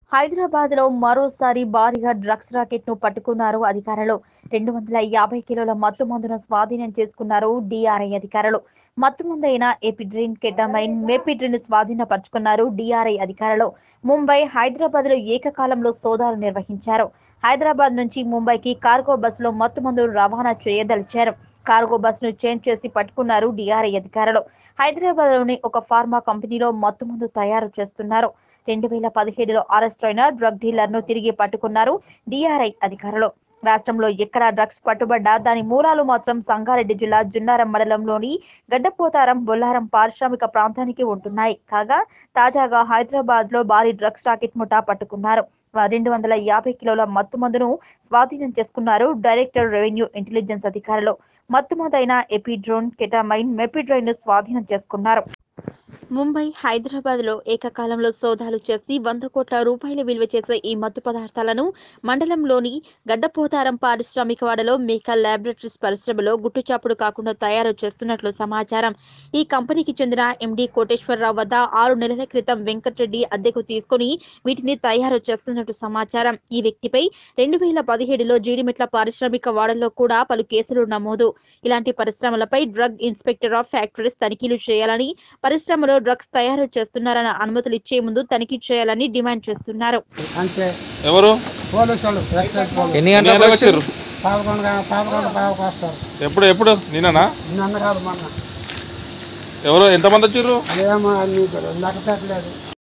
హైదరాబాద్ లో మరోసారి భారీగా డ్రగ్స్ రాకెట్ ను పట్టుకున్నారు అధికారులు రెండు వందల యాభై కిలోల మత్తు మందును స్వాధీనం చేసుకున్నారు డిఆర్ఐ అధికారులు మత్తు మందైన ఎపిడ్రిన్ కెటామైన్ మెపిడ్రిన్ స్వాధీనపరుచుకున్నారు డిఆర్ఐ అధికారులు ముంబై హైదరాబాద్ లో ఏకకాలంలో సోదాలు నిర్వహించారు హైదరాబాద్ నుంచి ముంబైకి కార్గో బస్సులో మత్తు మందులు రవాణా చేయదలిచారు కార్గో బస్సును చేంజ్ చేసి పట్టుకున్నారు డిఆర్ఐ అధికారులు హైదరాబాద్ లోని ఒక ఫార్మా కంపెనీలో మత్తు మందు తయారు చేస్తున్నారు రెండు వేల పదిహేడులో అరెస్ట్ అయిన డ్రగ్ డీలర్ ను తిరిగి పట్టుకున్నారు డిఆర్ఐ అధికారులు రాష్ట్రంలో ఎక్కడ డ్రగ్స్ పట్టుబడ్డా దాని మూలాలు మాత్రం సంగారెడ్డి జిల్లా జున్నారం మండలంలోని గడ్డపోతారం బొల్లారం పారిశ్రామిక ప్రాంతానికి ఉంటున్నాయి కాగా తాజాగా హైదరాబాద్ లో భారీ డ్రగ్స్ రాకెట్ ముఠా పట్టుకున్నారు రెండు వందల యాభై కిలోల మత్తు మందును స్వాధీనం చేసుకున్నారు డైరెక్టర్ రెవెన్యూ ఇంటెలిజెన్స్ అధికారులు మత్తు మందైన ఎపిడ్రోన్ కెటామైన్ మెపిడ్రైన్ ను స్వాధీనం చేసుకున్నారు ముంబై హైదరాబాద్ లో ఏకకాలంలో సోదాలు చేసి వంద కోట్ల రూపాయల విలువ చేసే ఈ మత్తు పదార్థాలను మండలంలోని గడ్డపోతారం పారిశ్రామికవాడలో మేకా ల్యాబొరేటరీస్ పరిశ్రమలో గుట్టుచాపుడు కాకుండా తయారు చేస్తున్నట్లు సమాచారం ఈ కంపెనీకి చెందిన ఎండి కోటేశ్వరరావు వద్ద ఆరు నెలల క్రితం వెంకటరెడ్డి అద్దెకు తీసుకుని వీటిని తయారు చేస్తున్నట్టు సమాచారం ఈ వ్యక్తిపై రెండు వేల పదిహేడులో జీడిమెట్ల పారిశ్రామిక వాడలో కూడా పలు కేసులు నమోదు ఇలాంటి పరిశ్రమలపై డ్రగ్ ఇన్స్పెక్టర్ ఆఫ్ ఫ్యాక్టరీస్ తనిఖీలు చేయాలని పరిశ్రమలో డ్రగ్స్ తయారు చేస్తున్నారన్న అనుమతులు ఇచ్చే ముందు తనిఖీ చేయాలని డిమాండ్ చేస్తున్నారు అంతే ఎవరు పోలీసు వాళ్ళు ఎక్సైజ్ పోలీసు ఎన్ని ఎన్ని గంటలకు గంటలకు వచ్చారు వచ్చారు పదకొండు గంట- పదకొండు పావుకు వస్తారు ఎప్పుడు ఎప్పుడు నిన్ననా నిన్న కాదు మొన్న ఎవరు ఎంతమంది వచ్చారు అదేమో నీకు లెక్క పెట్టలేదు